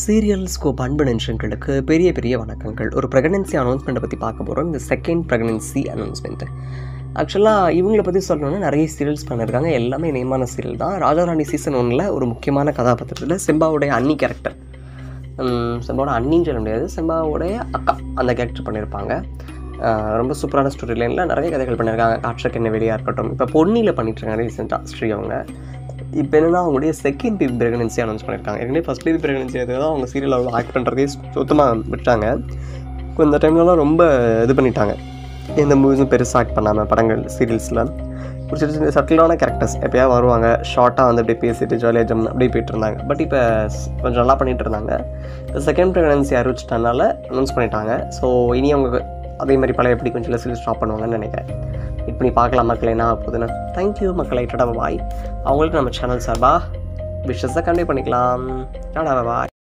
serial scope அன்பு நெஞ்சங்களுக்கு பெரிய பெரிய வணக்கங்கள் ஒரு ப்ரெக்னன்சி அனௌன்ஸ்மெண்ட்டை பற்றி பார்க்க போகிறோம் இந்த செகண்ட் ப்ரெக்னன்சி அனௌன்ஸ்மெண்ட்டு ஆக்சுவலாக இவங்கள பற்றி சொல்லணும்னா நிறைய சீரியல்ஸ் பண்ணியிருக்காங்க எல்லாமே நேமான சீரியல் தான் ராஜாராணி சீசன் ஒன்றில் ஒரு முக்கியமான கதாபாத்திரத்தில் செம்பாவுடைய அன்னி கேரக்டர் செம்பாவோட அண்ணின்னு சொல்ல முடியாது செம்பாவுடைய அக்கா அந்த கேரக்டர் பண்ணியிருப்பாங்க ஆஹ் ரொம்ப சூப்பரான ஸ்டோரி லைனில் நிறைய கதைகள் பண்ணியிருக்காங்க காற்றுக்கு என்ன வெளியாக இருக்கட்டும் இப்போ பொன்னியில் பண்ணிட்டுருக்காங்க ரீசெண்டாக ஸ்ரீ அவங்க இப்போ என்னன்னா அவங்களுடைய செகண்ட் பேபி ப்ரெக்னன்சி அனௌன்ஸ் பண்ணியிருக்காங்க ஏற்கனவே ஃபஸ்ட் பேபி ப்ரெக்னன்சி அது தான் அவங்க சீரியல் அவ்வளோ ஆக்ட் பண்ணுறதே சுத்தமாக விட்டாங்க இப்போ இந்த டைம்லலாம் ரொம்ப இது பண்ணிட்டாங்க எந்த மூவிஸும் பெருசாக ஆக்ட் பண்ணாமல் படங்கள் சீரியல்ஸில் ஒரு சின்ன சின்ன சட்டிலான கேரக்டர்ஸ் எப்போயாவது வருவாங்க ஷார்ட்டாக வந்து அப்படியே பேசிட்டு ஜாலியாக ஜம் அப்படியே போயிட்டு இருந்தாங்க பட் இப்போ கொஞ்சம் நல்லா பண்ணிட்டு இருந்தாங்க இப்போ செகண்ட் ப்ரெக்னன்சி அறிவிச்சிட்டனால அனௌன்ஸ் பண்ணிட்டாங்க ஸோ இனி அவங்க அதே மாதிரி பழைய எப்படி கொஞ்சம் சீரியல் ஸ்டாப் பண்ணுவாங்கன்னு நினைக்கிறேன் இப்போ நீ பார்க்கலாம் மக்கள் என்ன ஆக போகுதுன்னு தேங்க்யூ மக்களை டடா பாய் அவங்களுக்கு நம்ம சேனல் சார்பா விஷஸை கண்டிப்பாக பண்ணிக்கலாம் டடா பாய்